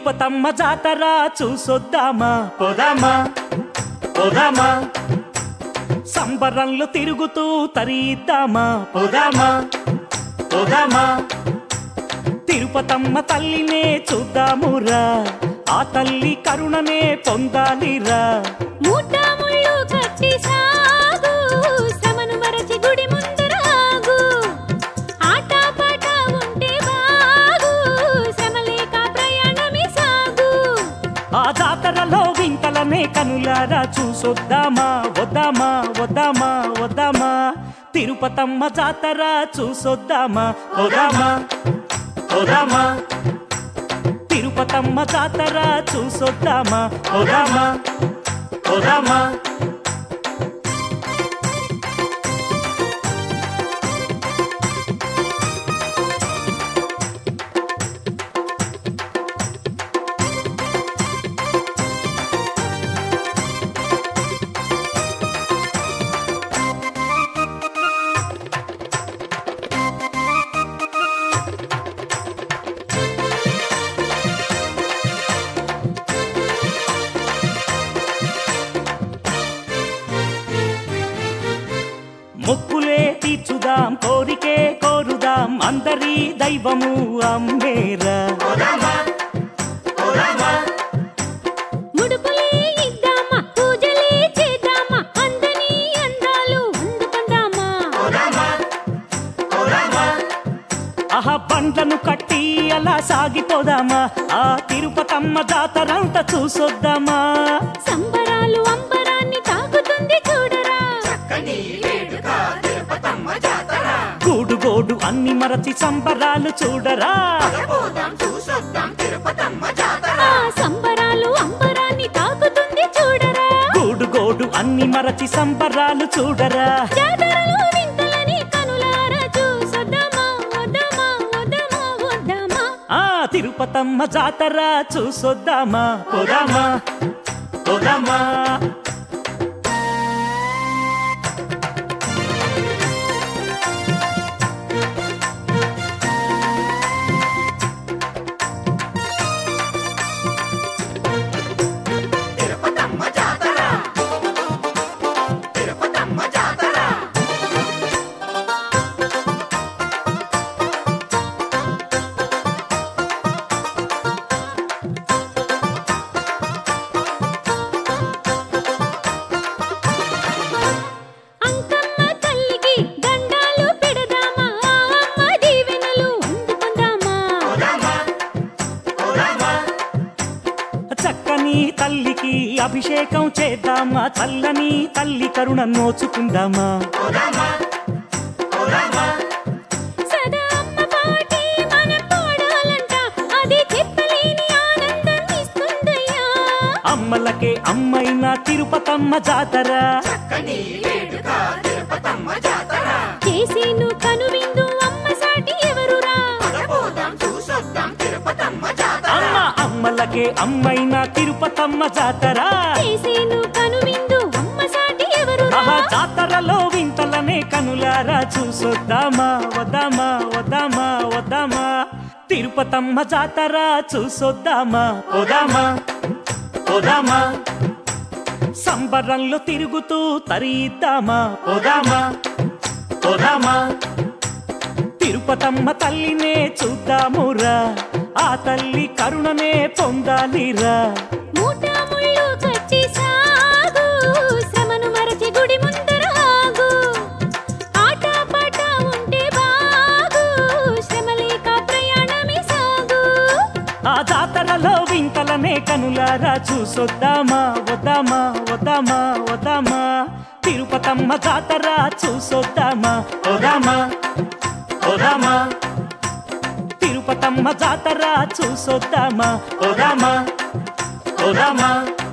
తిరుపతమ్మ జాతర చూసొద్దామా పోదామా పోదామా సంబరంలో తిరుగుతూ తరీద్దామా పోదామా పోదామా తిరుపతమ్మ తల్లినే చూద్దామురా ఆ తల్లి కరుణనే పొందాలిరా మూట ముళ్ళు కట్టి సాగు శ్రమను మరచి గుడి ముందరాగు ఆట పాట ఉంటే బాగు శ్రమ లేక ప్రయాణమే సాగు ఆ జాతరలో వింతలనే కనులారా చూసొద్దామా వద్దామా వద్దామా వద్దామా తిరుపతమ్మ జాతర చూసొద్దామా వద్దామా వద్దామా తిరుపతమ్మ జాతర చూసొద్దామా వద్దామా వద్దామా మొక్కులే తీర్చుదాం కోరికే కోరుదాం అందరి దైవము అంబేరా ముడుపులే ఇద్దామా పూజలే చేద్దామా అందని అందాలు అందుకుందామా ఆహా బండ్లను కట్టి అలా సాగిపోదామా ఆ తిరుపతమ్మ జాతరంతా చూసొద్దామా సంబరాలు అంబరాన్ని తాకుతుంది చూడరా గూడు గోడు అన్ని మరచి సంబరాలు చూడరా ఆ సంబరాలు అంబరాన్ని తాకుతుంది చూడరా గూడు గోడు అన్ని మరచి సంబరాలు చూడరా జాతరలో వింతలని కనులారా చూసొద్దామా వద్దామా వద్దామా వద్దామా ఆ తిరుపతమ్మ జాతర చూసొద్దామా పోదామా పోదామా అంకమ్మ తల్లికి దండాలు పెడదామా ఆ అమ్మ దీవెనలు అందుకుందామా చక్కని తల్లికి అభిషేకం చేద్దామా చల్లని తల్లి కరుణ నోచుకుందామా సదా అమ్మ పాటే మనం పాడాలంట అది చెప్పలేని ఆనందం ఇస్తుందయ్యా అమ్మలకే అమ్మైన తిరుపతమ్మ జాతర చేసేను కనువిందు అమ్మ సాటి ఎవరురా అమ్మ అమ్మలకే అమ్మైన తిరుపతమ్మ జాతర చేసేను కనువిందు అమ్మ సాటి ఎవరురా ఆహా జాతరలో వింతలనే కనులారా చూసొద్దామా వద్దామా వద్దామా వద్దామా తిరుపతమ్మ జాతర చూసొద్దామా పోదామా పోదామా సంబరంలో తిరుగుతూ తరీద్దామా పోదామా పోదామా తిరుపతమ్మ తల్లినే చూద్దామురా ఆ తల్లి కరుణనే పొందాలిరా మూట ముళ్ళు కట్టి సాగు శ్రమను మరచి గుడి ముందరాగు ఆట పాట ఉంటే బాగు శ్రమ లేక ప్రయాణమే సాగు ఆ జాతరలో వింతలనే కనులారా చూసొద్దామా వద్దామా వద్దామా వద్దామా తిరుపతమ్మ జాతర చూసొద్దామా వదామా వదామా తిరుపతమ్మ జాతర చూసొద్దామా వదామా వదామా